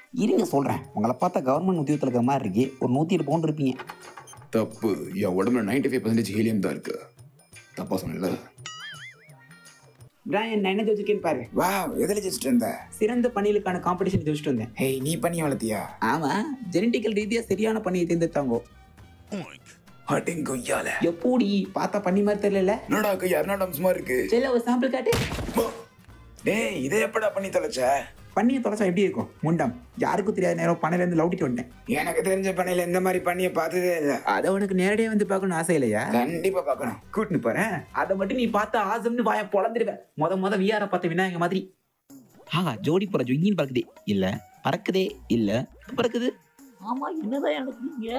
இருங்க சொல்கிறேன் உங்களை பார்த்தா கவர்மெண்ட் உத்தியோகத்தில் இருக்கிற மாதிரி இருக்கு ஒரு நூற்றி எட்டு பவுண்ட் இருப்பீங்க தப்பு என் உடம்புல நைன்டி ஃபைவ் பர்சன்டேஜ் ஹீலியம் தான் இருக்கு தப்பா சொன்னல பிராயன் நான் என்ன ஜோதிக்கேன்னு பாரு வா எதில் ஜெயிச்சிட்டு இருந்த சிறந்த பணிகளுக்கான காம்படிஷன் ஜோதிச்சுட்டு வந்தேன் ஹேய் நீ பண்ணி வளர்த்தியா ஆமாம் ஜெனட்டிக்கல் ரீதியாக சரியான பணியை தேர்ந்தெடுத்தாங்க அட்டிங் கொய்யால எப்படி பார்த்தா பண்ணி மாதிரி தெரியல என்னடா கை அருணாடம்ஸ் மாதிரி இருக்கு சரி ஒரு சாம்பிள் காட்டு டேய் இதை எப்படா பண்ணி தொலைச்ச பண்ணியை தொலைச்சா எப்படி இருக்கும் முண்டம் யாருக்கும் தெரியாத நேரம் பணிலேருந்து லவுட்டிட்டு வந்துட்டேன் எனக்கு தெரிஞ்ச பண்ணையில இந்த மாதிரி பண்ணியை பார்த்ததே இல்லை அதை உனக்கு நேரடியாக வந்து பார்க்கணும்னு ஆசை இல்லையா கண்டிப்பா பார்க்கணும் கூட்டின்னு போறேன் அதை மட்டும் நீ பார்த்து ஆசம்னு வாய பொழந்துருவேன் முத முத விஆர பார்த்த விநாயக மாதிரி ஆஹா ஜோடி போற ஜொங்கின்னு பறக்குதே இல்ல பறக்குதே இல்ல பறக்குது ஆமா என்னதான் எனக்கு நீங்க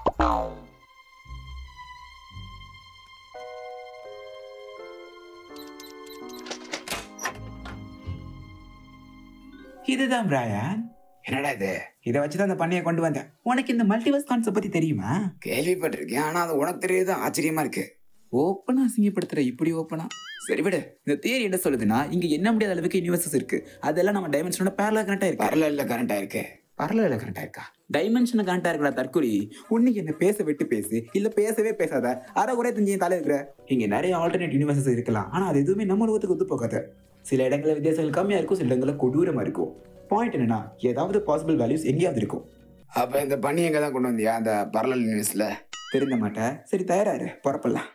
இதுதான் பிராயன் என்னடா இது இதை வச்சுதான் அந்த பண்ணியை கொண்டு வந்தேன் உனக்கு இந்த மல்டிவர்ஸ் கான்செப்ட் பத்தி தெரியுமா கேள்விப்பட்டிருக்கேன் ஆனா அது உனக்கு தெரியுது ஆச்சரியமா இருக்கு ஓப்பனா அசிங்கப்படுத்துற இப்படி ஓப்பனா சரி விடு இந்த தியரி என்ன சொல்லுதுன்னா இங்க என்ன முடியாத அளவுக்கு யூனிவர்சஸ் இருக்கு அதெல்லாம் நம்ம டைமென்ஷனோட பேரலா கனெக்ட் இருக்கு பரல கரண்டா இருக்கு பரல கனெக்ட் இருக்கா டைமென்ஷன் கனெக்ட் இருக்கா தற்கொலை உன்னை என்ன பேச விட்டு பேசு இல்ல பேசவே பேசாத அரை குறை தெரிஞ்சு தலை இருக்கிற இங்க நிறைய ஆல்டர்னேட் யூனிவர்சஸ் இருக்கலாம் ஆனா அது எதுவுமே நம்ம உலகத்துக்கு ஒத்து போகாது சில இடங்களில் வித்தியாசங்கள் கம்மியா இருக்கும் சில இடங்களில் கொடூரமா இருக்கும் பாயிண்ட் என்னன்னா ஏதாவது பாசிபிள் வேல்யூஸ் எங்கேயாவது இருக்கும் அப்ப இந்த பண்ணி எங்க தான் கொண்டு வந்தியா அந்த பரலல் நியூஸ்ல தெரிந்த மாட்டேன் சரி தயாராரு புறப்படலாம்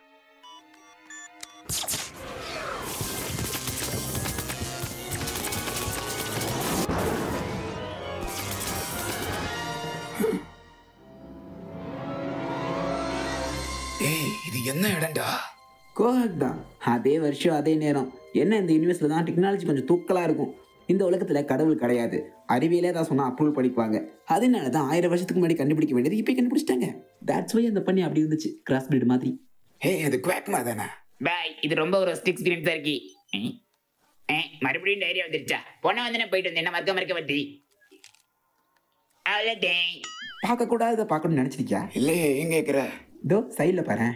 ஏய் இது என்ன இடம்டா கோஹக் தான் அதே வருஷம் அதே நேரம் என்ன இந்த யூனிவர்ஸில் தான் டெக்னாலஜி கொஞ்சம் தூக்கலாக இருக்கும் இந்த உலகத்தில் கடவுள் கிடையாது அறிவியலே தான் சொன்னால் அப்ரூவல் பண்ணிக்குவாங்க அதனால தான் ஆயிரம் வருஷத்துக்கு முன்னாடி கண்டுபிடிக்க வேண்டியது இப்போ கண்டுபிடிச்சிட்டாங்க தட்ஸ் வை அந்த பண்ணி அப்படி இருந்துச்சு கிராஸ் பிரீட் மாதிரி ஏய் அது குவாக்மா தானே பாய் இது ரொம்ப ஒரு ஸ்டிக் எக்ஸ்பீரியன்ஸா இருக்கு ம். ஏ, மறுபடியும் டைரியா வந்துருச்சா போன வந்து நான் போயிட்டு வந்தேன் என்ன மறக்க மறக்க வட்டி அவ்வளோதேன் பார்க்கக்கூடாது இதை பார்க்கணும்னு நினச்சிருக்கியா இல்லையே ஏன் கேட்குற இதோ சைடில் பாரு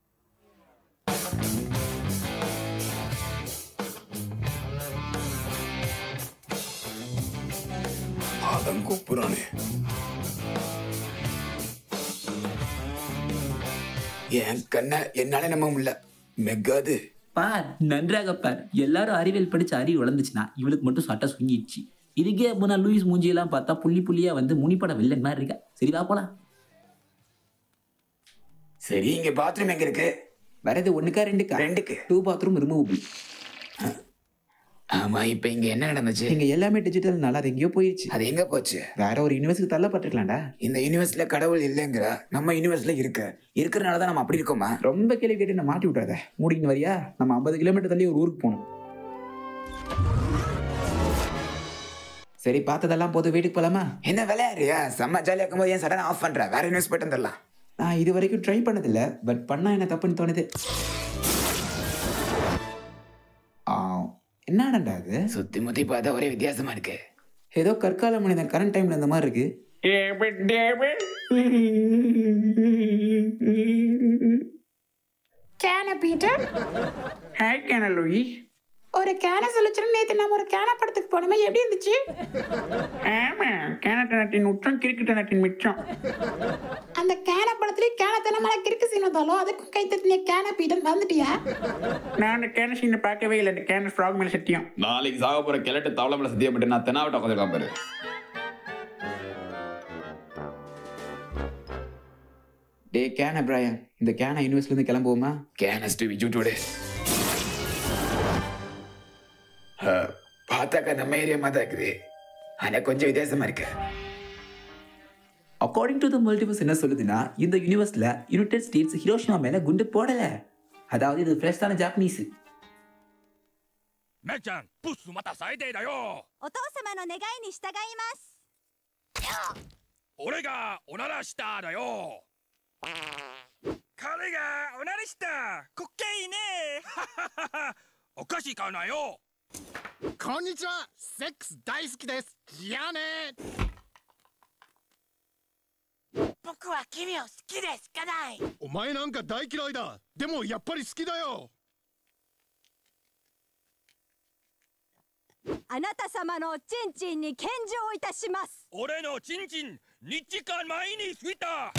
அதான் கூப்பிடுறானே என் கண்ணை என்னால நம்ப முடியல மெக்காது பார் நன்றாக பார் எல்லாரும் அறிவியல் படிச்சு அறிவு வளர்ந்துச்சுன்னா இவளுக்கு மட்டும் சட்டை சுங்கிடுச்சு இதுக்கே முன்னா லூயிஸ் மூஞ்சியெல்லாம் பார்த்தா புள்ளி புள்ளியா வந்து முனிப்பட வில்லன் மாதிரி இருக்கா சரி வா போலாம் சரி இங்க பாத்ரூம் எங்க இருக்கு வரது ஒன்றுக்கா ரெண்டுக்கா ரெண்டுக்கு டூ பாத்ரூம் ரிமூவபிள் ஆமா இப்ப இங்க என்ன நடந்துச்சு இங்கே எல்லாமே டிஜிட்டல் நல்லா அது எங்கேயோ போயிடுச்சு அது எங்க போச்சு வேற ஒரு யூனிவர்ஸுக்கு தள்ளப்பட்டிருக்கலாம்டா இந்த யூனிவர்ஸ்ல கடவுள் இல்லைங்கிற நம்ம யூனிவர்ஸ்ல இருக்கு இருக்கிறனால தான் நம்ம அப்படி இருக்கோமா ரொம்ப கேள்வி கேட்டு நான் மாட்டி விட்டாத மூடின்னு வரியா நம்ம ஐம்பது கிலோமீட்டர் தள்ளி ஒரு ஊருக்கு போகணும் சரி பார்த்ததெல்லாம் போது வீட்டுக்கு போலாமா என்ன விளையாடுறியா செம்ம ஜாலியா இருக்கும்போது ஏன் சடனா ஆஃப் பண்ற வேற நியூஸ் போயிட்டு வந்துடலாம் நான் இது வரைக்கும் ட்ரை பண்ணதில்ல பட் பண்ணா என்ன தப்புன்னு தோணுது ஆ, என்னடாண்டா அது சுத்தி முத்தி பார்த்தா ஒரே வித்தியாசமா இருக்கு ஏதோ கற்கால மனிதன் கரண்ட் டைம்ல இந்த மாதிரி இருக்கு கேன பீட்டர் ஹாய் கேனல் லூயி ஒரு கேன சொல்லிச்சுன்னு நேத்து நம்ம ஒரு கேன படத்துக்கு போனோமே எப்படி இருந்துச்சு ஆமா கேனட்ட நாட்டின் உச்சம் கிரிக்கெட் நாட்டின் மிச்சம் அந்த கேன படத்துலயே கேனத்தனமான கிறுக்கு சீன் வந்தாலும் அதுக்கும் கை தட்டின கேன பீட்டர் வந்துட்டியா நான் அந்த கேன சீனை பார்க்கவே இல்லை அந்த கேன ஃப்ராக் மேல சத்தியம் நாளைக்கு சாக போற கிழட்டு தவளை மேல சத்தியம் பண்ணிட்டு நான் தெனாவட்ட உட்காந்துருக்கான் பாரு டே கேன பிராயன் இந்த கேன யூனிவர்ஸ்ல இருந்து கிளம்புவோமா கேனஸ் டு விஜுட்டோடு பார்த்தாக்கா நம்ம ஏரியா மாதிரி தான் இருக்குது ஆனா கொஞ்சம் வித்தியாசமா இருக்கு அக்கார்டிங் டு த மல்டிவர்ஸ் என்ன சொல்லுதுன்னா இந்த யூனிவர்ஸ்ல யுனைடெட் ஸ்டேட்ஸ் ஹிரோஷிமா மேல குண்டு போடல அதாவது இது ஃப்ரெஷ்ஷான ஜாப்பனீஸ் メちゃんプッスまた最低だよお父様の願いに従います俺がおならしただよ彼がおならした滑稽いいねお菓子買うなよこんにちはセックス大好きですじゃあね僕は君を好きでしかないお前なんか大嫌いだでもやっぱり好きだよあなた様のチンチンに献上いたします俺のチンチン日時間前に過ぎた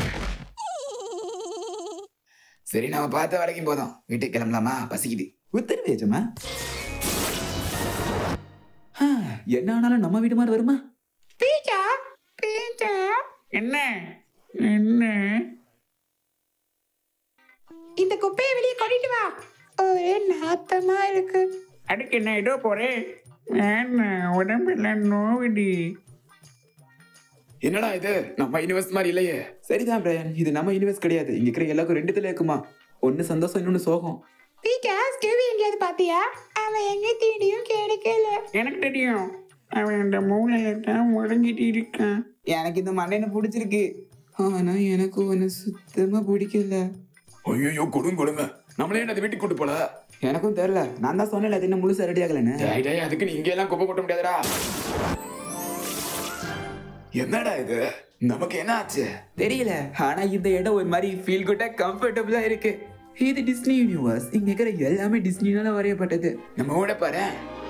சரி நம்ம பார்த்த வரைக்கும் போதும் வீட்டுக்கு கிளம்பலாமா பசிக்குது உத்தரவு ஏஜமா என்ன ஆனாலும் நம்ம வீடு மாதிரி வருமா பீஜா பீஜா என்ன என்ன இந்த குப்பையை வெளியே கொட்டிட்டு வா ஒரே நாத்தமா இருக்கு அதுக்கு என்ன இதோ போறேன் வேணாம் உடம்புல நோவிடி என்னடா இது நம்ம யூனிவர்ஸ் மாதிரி இல்லையே சரிதான் பிரயன் இது நம்ம யூனிவர்ஸ் கிடையாது இங்க இருக்கிற எல்லாருக்கும் ரெண்டு தலை இருக்குமா ஒன்னு சந்தோஷம் இன்னொன்னு சோகம் பீஜா ஸ்டெவி எங்கேயாவது பாத்தியா அவன் எங்க தேடியும் கிடைக்கல எனக்கு தெரியும் அவன் அந்த மூளையில தான் முடங்கிட்டு இருக்கான் எனக்கு இந்த மண்டையை பிடிச்சிருக்கு ஆனா எனக்கு ஒன்னு சுத்தமா பிடிக்கல ஐயோ கொடுங்க கொடுங்க நம்மளே என்ன வீட்டுக்கு கூட்டு போல எனக்கும் தெரியல நான் தான் சொன்னேன் அது இன்னும் முழுசா ரெடி ஆகலன்னு டேய் டேய் அதுக்கு நீ இங்க எல்லாம் குப்பை கொட்ட முடியாதுடா என்னடா இது நமக்கு என்ன ஆச்சு தெரியல ஆனா இந்த இடம் ஒரு மாதிரி ஃபீல் குட்டா கம்ஃபர்டபுளா இருக்கு இது டிஸ்னி யூனிவர்ஸ் இங்க இருக்கிற எல்லாமே டிஸ்னினால வரையப்பட்டது நம்ம கூட பாரு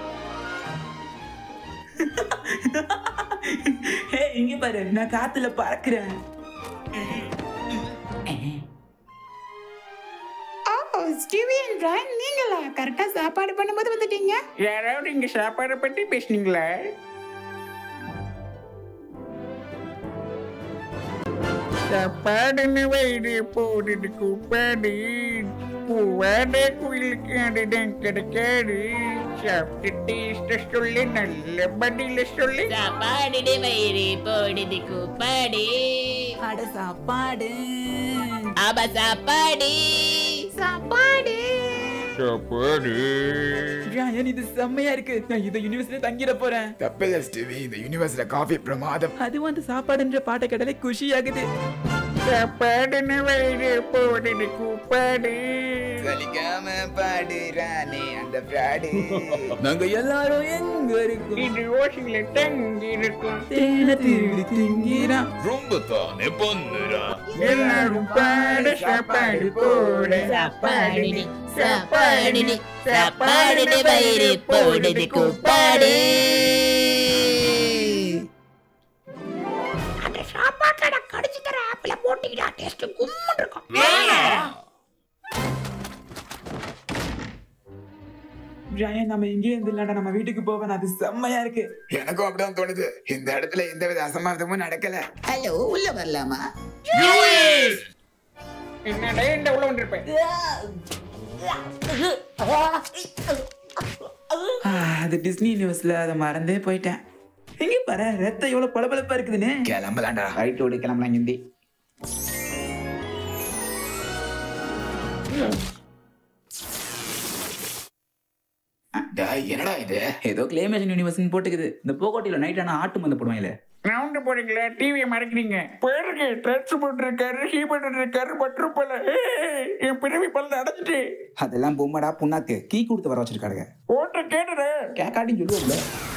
ஹே இங்க பாரு நான் காத்துல பறக்குறேன் ஓ ஸ்டீவி அண்ட் பிரான் நீங்களா கரெக்டா சாப்பாடு பண்ணும்போது வந்துட்டீங்க யாராவது இங்க சாப்பாடை பத்தி பேசுனீங்களா சாப்பாடுன்னு வயிறு போடுது கூப்பாடு பூவாட குயிலுக்கு அதுதான் கிடைக்காது சாப்பிட்டு டேஸ்ட சொல்லு நல்ல பதில சொல்லு சாப்பாடு வயிறு போடுது கூப்பாடு அட சாப்பாடு ஆமா சாப்பாடு சாப்பாடு சாப்பாடு ஏன் இது செம்மையா இருக்கு நான் இந்த யூனிவர்ஸ்ல தங்கிட போறேன் தப்பில்ல ஸ்டீவி இந்த யூனிவர்ஸ்ல காஃபி பிரமாதம் அதுவும் அந்த சாப்பாடுன்ற பாட்டை கேட்டாலே குஷி ஆகுது சாப்பாடுன்னு வயிறு போடுது கூப்பாடு சலிக்காம பாடுறானே அந்த பிராடு நாங்க எல்லாரும் எங்க இருக்கோம் இது ஓசில தங்கி இருக்கும் தேன திருடி திங்கிறான் ரொம்ப தானே பண்ணுறா எல்லாரும் பாட சாப்பாடு போட சாப்பாடு சாப்பாடு சாப்பாடு வயிறு போடுது கூப்பாடு அந்த சாப்பாட்டை கடிச்சு தர ஆப்பிள போட்டுக்கிட்டா டேஸ்ட் கும்முன்னு இருக்கும் ஜாயன் நம்ம இங்கே இருந்து இல்லாட்டா நம்ம வீட்டுக்கு போவேன் அது செம்மையா இருக்கு எனக்கும் அப்படிதான் தோணுது இந்த இடத்துல எந்த வித அசம்பாவிதமும் நடக்கல ஹலோ உள்ள வரலாமா என்னடா இந்த உள்ள வந்திருப்பேன் ஆ, அது டிஸ்னி யூனிவர்ஸ்ல அதை மறந்தே போயிட்டேன் எங்க பாரு ரத்தம் எவ்வளவு பளபளப்பா இருக்குதுன்னு கிளம்பலாம்டா ரைட்டோடு கிளம்பலாம் இந்தி டேய் என்னடா இது ஏதோ கிளேமேஷன் யூனிவர்ஸ்னு போட்டுக்குது இந்த போகோட்டில நைட் ஆனா ஆட்டு மந்த போடுவாங்களே ரவுண்டு போறீங்களா டிவியை மறைக்கிறீங்க போயிருங்க ட்ரெஸ் போட்டிருக்காரு ஹீ போட்டிருக்காரு மற்றும் போல ஏய், என் பிறவி பல்ல அடைச்சிட்டு அதெல்லாம் பொம்மடா புண்ணாக்கு கீ கொடுத்து வர வச்சிருக்காருங்க ஓட்ட கேட்டுற கேக்காட்டின்னு சொல்லுவோம்ல